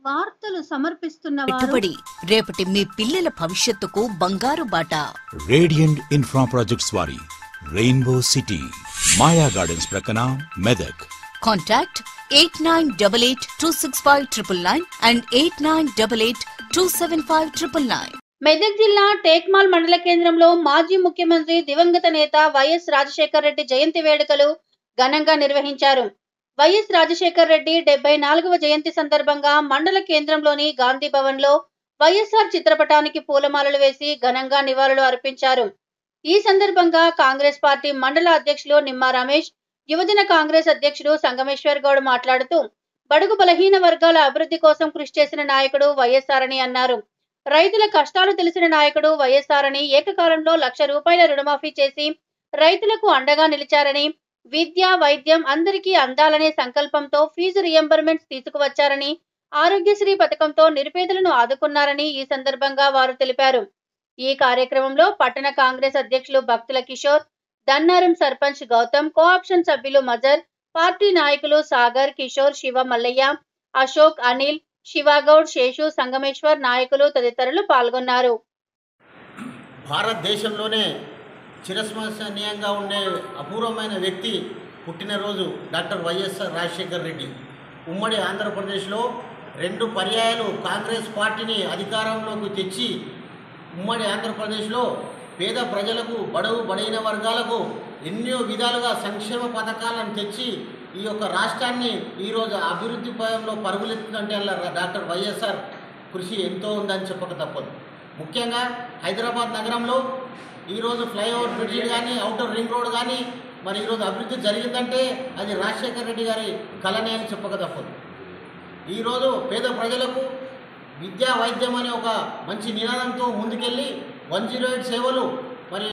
వార్తలు సమర్పిస్తున్న వారు పెట్టుబడి రేపటి మీ పిల్లల భవిష్యత్తుకు బంగారు బాట రేడియంట్ ఇన్ఫ్రా ప్రాజెక్ట్స్ వారి రెయిన్బో సిటీ మాయా గార్డెన్స్ ప్రక్కన Medak contact eight nine double eight two six five triple nine and eight nine double eight two seven five triple nine Medak జిల్లా టేక్మాల్ మండల కేంద్రంలో మాజీ ముఖ్యమంత్రి దివంగత నేత వైఎస్ రాజశేఖర్ రెడ్డి జయంతి వేడుకలు ఘనంగా నిర్వహించారు వైఎస్ రాజశేఖర్ రెడ్డి డెబ్బై నాలుగవ జయంతి సందర్భంగా మండల కేంద్రంలోని గాంధీ భవన్ లో వైఎస్ఆర్ చిత్రపటానికి పూలమాలలు వేసి ఘనంగా నివాళులు అర్పించారు ఈ సందర్భంగా కాంగ్రెస్ పార్టీ మండల అధ్యక్షులు నిమ్మా రమేష్ యువజన కాంగ్రెస్ అధ్యక్షుడు సంగమేశ్వర్ గౌడ్ మాట్లాడుతూ బడుగు బలహీన వర్గాల అభివృద్ధి కోసం కృషి చేసిన నాయకుడు వైఎస్ఆర్ అని అన్నారు రైతుల కష్టాలు తెలిసిన నాయకుడు వైఎస్ఆర్ అని ఏకకాలంలో లక్ష రూపాయల రుణమాఫీ చేసి రైతులకు అండగా నిలిచారని విద్య వైద్యం అందరికీ అందాలనే సంకల్పంతో ఫీజు రియంబర్మెంట్స్ తీసుకువచ్చారని ఆరోగ్యశ్రీ పథకంతో నిరుపేదలను ఆదుకున్నారని ఈ సందర్భంగా వారు తెలిపారు ఈ కార్యక్రమంలో పట్టణ కాంగ్రెస్ అధ్యక్షులు భక్తుల కిషోర్ దన్నారం సర్పంచ్ గౌతమ్ కోఆప్షన్ సభ్యులు మజర్ పార్టీ నాయకులు సాగర్ కిషోర్ శివ మల్లయ్య అశోక్ అనిల్ శివగౌడ్ శేషు సంగమేశ్వర్ నాయకులు తదితరులు పాల్గొన్నారు భారతదేశంలోనే చిరస్మరణీయంగా ఉండే అపూర్వమైన వ్యక్తి పుట్టినరోజు డాక్టర్ వైఎస్ఆర్ రాజశేఖర్ రెడ్డి ఉమ్మడి ఆంధ్రప్రదేశ్లో రెండు పర్యాయాలు కాంగ్రెస్ పార్టీని అధికారంలోకి తెచ్చి ఉమ్మడి ఆంధ్రప్రదేశ్లో పేద ప్రజలకు బడవు బడైన వర్గాలకు ఎన్నో విధాలుగా సంక్షేమ పథకాలను తెచ్చి ఈ యొక్క రాష్ట్రాన్ని ఈరోజు అభివృద్ధి పయంలో పరుగులెత్తినంటే అలా డాక్టర్ వైఎస్ఆర్ కృషి ఎంతో ఉందని చెప్పక తప్పదు ముఖ్యంగా హైదరాబాద్ నగరంలో ఈరోజు ఫ్లైఓవర్ బ్రిడ్జి కానీ అవుటర్ రింగ్ రోడ్ కానీ మరి ఈరోజు అభివృద్ధి జరిగిందంటే అది రాజశేఖర్ రెడ్డి గారి కళనే అని చెప్పక తప్పదు ఈరోజు పేద ప్రజలకు విద్యా వైద్యం అనే ఒక మంచి నినాదంతో ముందుకెళ్ళి వన్ జీరో ఎయిట్ సేవలు మరి